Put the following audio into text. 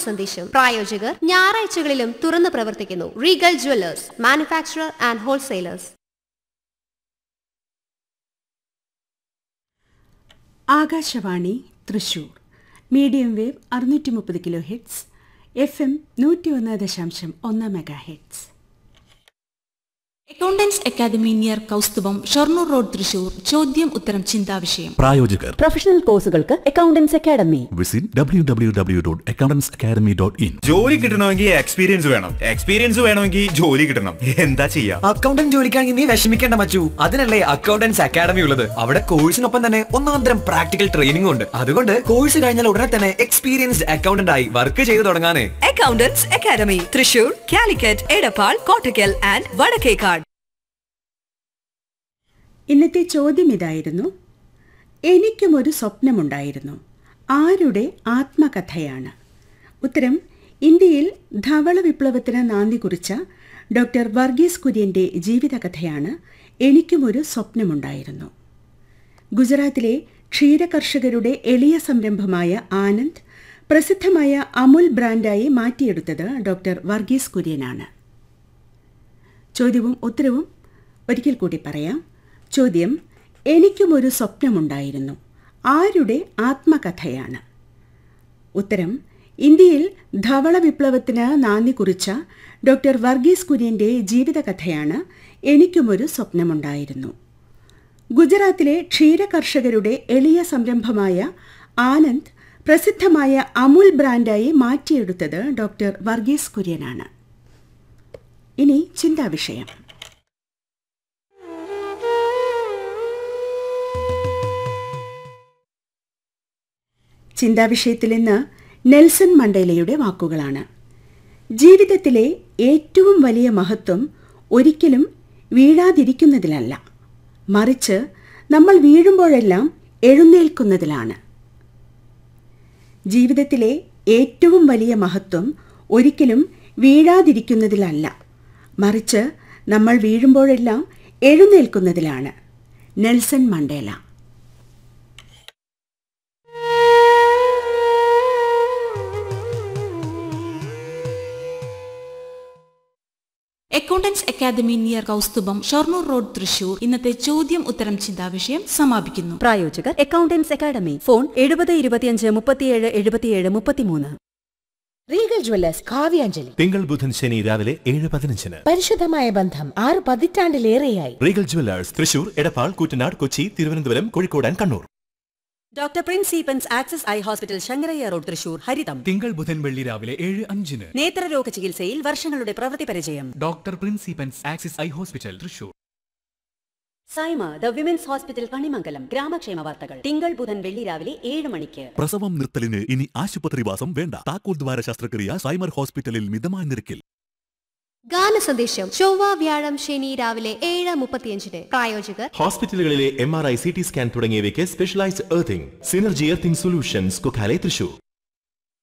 സന്ദേശം പ്രായോജകർ ഞായറാഴ്ചകളിലും തുറന്നു പ്രവർത്തിക്കുന്നു Regal jewellers manufacturer and wholesalers Akashvani Thrissur medium wave അറുന്നൂറ്റി മുപ്പത് കിലോ ഹെഡ്സ് എഫ് എം നൂറ്റി ഒന്ന് ദശാംശം ഒന്ന് mega heads accountants academy near Kausthubham Shoranur road Thrissur ചോദ്യം ഉത്തരം ചിന്താവിഷയം പ്രായോജകർ പ്രൊഫഷണൽ കോഴ്സുകൾക്ക് accountants academy visit W W W dot accountants academy dot in ജോലി കിട്ടണമെങ്കിൽ എക്സ്പീരിയൻസ് വേണം എക്സ്പീരിയൻസ് വേണമെങ്കിൽ ജോലി കിട്ടണം എന്താ ചെയ്യാ അക്കൗണ്ടന്റ് ജോലിക്കാണെങ്കിൽ നീ വിഷമിക്കേണ്ട മച്ചു അതിനല്ലേ അക്കൗണ്ടൻസ് അക്കാദമി ഉള്ളത് അവിടെ കോഴ്സിനൊപ്പം തന്നെ ഒന്നാന്തരം പ്രാക്ടിക്കൽ ട്രെയിനിംഗ് ഉണ്ട് അതുകൊണ്ട് കോഴ്സ് കഴിഞ്ഞാൽ ഉടനെ തന്നെ എക്സ്പീരിയൻസ്ഡ് അക്കൗണ്ടന്റ് ആയി വർക്ക് ചെയ്തു തുടങ്ങാനേ accountants academy Thrissur Calicut Edappal Kottakkal and Vadakkekad ഇന്നത്തെ ചോദ്യം ഇതായിരുന്നു എനിക്കും ഒരു സ്വപ്നമുണ്ടായിരുന്നു ആരുടെ ആത്മകഥയാണ് ഉത്തരം ഇന്ത്യയിൽ ധവള വിപ്ലവത്തിന് നാന്ദി കുറിച്ച ഡോക്ടർ വർഗീസ് കുര്യന്റെ ജീവിതകഥയാണ് എനിക്കും ഒരു സ്വപ്നമുണ്ടായിരുന്നു ഗുജറാത്തിലെ ക്ഷീരകർഷകരുടെ എളിയ സംരംഭമായ ആനന്ദ് പ്രസിദ്ധമായ അമുൽ ബ്രാൻഡായി മാറ്റിയെടുത്തത് ഡോക്ടർ വർഗീസ് കുര്യനാണ് ചോദ്യവും ഉത്തരവും ഒരിക്കൽ കൂടി പറയാം ചോദ്യം എനിക്കും ഒരു സ്വപ്നമുണ്ടായിരുന്നു ആരുടെ ആത്മകഥയാണ് ഉത്തരം ഇന്ത്യയിൽ ധവള വിപ്ലവത്തിന് നാന്ദി കുറിച്ച ഡോക്ടർ വർഗീസ് കുര്യന്റെ ജീവിതകഥയാണ് എനിക്കുമൊരു സ്വപ്നമുണ്ടായിരുന്നു ഗുജറാത്തിലെ ക്ഷീരകർഷകരുടെ എളിയ സംരംഭമായ ആനന്ദ് പ്രസിദ്ധമായ അമുൽ ബ്രാൻഡായി മാറ്റിയെടുത്തത് ഡോക്ടർ വർഗീസ് കുര്യനാണ് ഇനി ചിന്താവിഷയം ചിന്താവിഷയത്തിൽ ഇന്ന് നെൽസൺ മണ്ടേലയുടെ വാക്കുകളാണ് ജീവിതത്തിലെ ഏറ്റവും വലിയ മഹത്വം ഒരിക്കലും വീഴാതിരിക്കുന്നതിലല്ല മറിച്ച് നമ്മൾ വീഴുമ്പോഴെല്ലാം എഴുന്നേൽക്കുന്നതിലാണ് ജീവിതത്തിലെ ഏറ്റവും വലിയ മഹത്വം ഒരിക്കലും വീഴാതിരിക്കുന്നതിലല്ല മറിച്ച് നമ്മൾ വീഴുമ്പോഴെല്ലാം എഴുന്നേൽക്കുന്നതിലാണ് Nelson Mandela accountants academy near Kausthubham Shoranur road Thrissur ഇന്നത്തെ ചോദ്യം ഉത്തരം ചിന്താവിഷയം സമാപിക്കുന്നു പ്രായോജകർ അക്കൗണ്ടൻസ് അക്കാദമി ഫോൺ എഴുപത് ഇരുപത്തിയഞ്ച് മുപ്പത്തിയേഴ് എഴുപത്തിയേഴ് മുപ്പത്തിമൂന്ന് റീഗൽ ജ്വല്ലേഴ്സ് കാവ്യാഞ്ജലി തിങ്കൾ ബുധൻ ശനി രാവിലെ ഏഴ് പതിനഞ്ചിന് പരിശുദ്ധമായ ബന്ധം ആറ് പതിറ്റാണ്ടിലേറെയായി Regal jewellers Thrissur Edappal Koottanad Kochi Thiruvananthapuram Kozhikode and Kannur doctor prince സീപ്പൻസ് access eye hospital Sankarayya road Thrissur ഹരിതം തിങ്കൾ ബുധൻ വെള്ളി രാവിലെ ഏഴ് അഞ്ചിന് നേത്രരോഗ ചികിത്സയിൽ വർഷങ്ങളുടെ പ്രവൃത്തി പരിചയം ഡോക്ടർ പ്രിൻസിപ്പൻസ് axis eye hospital Thrissur Saima the women's hospital Kanimangalam ഗ്രാമക്ഷേമ വാർത്തകൾ തിങ്കൾ ബുധൻ വെള്ളി രാവിലെ ഏഴ് മണിക്ക് പ്രസവം നിർത്തലിന് ഇനി ആശുപത്രിവാസം വേണ്ട താക്കോൽ ദ്വാര ശസ്ത്രക്രിയ സൈമർ ഹോസ്പിറ്റലിൽ മിതമായ നിരക്കിൽ ഗാന സന്ദേശം ചൊവ്വ വ്യാഴം ശനി രാവിലെ ഏഴ് മുപ്പത്തിയഞ്ചിന് പ്രായോജകർ ഹോസ്പിറ്റലുകളിലെ M R I C T scan തുടങ്ങിയവയ്ക്ക് specialised earthing synergy earthing solutions Kokkale Thrissur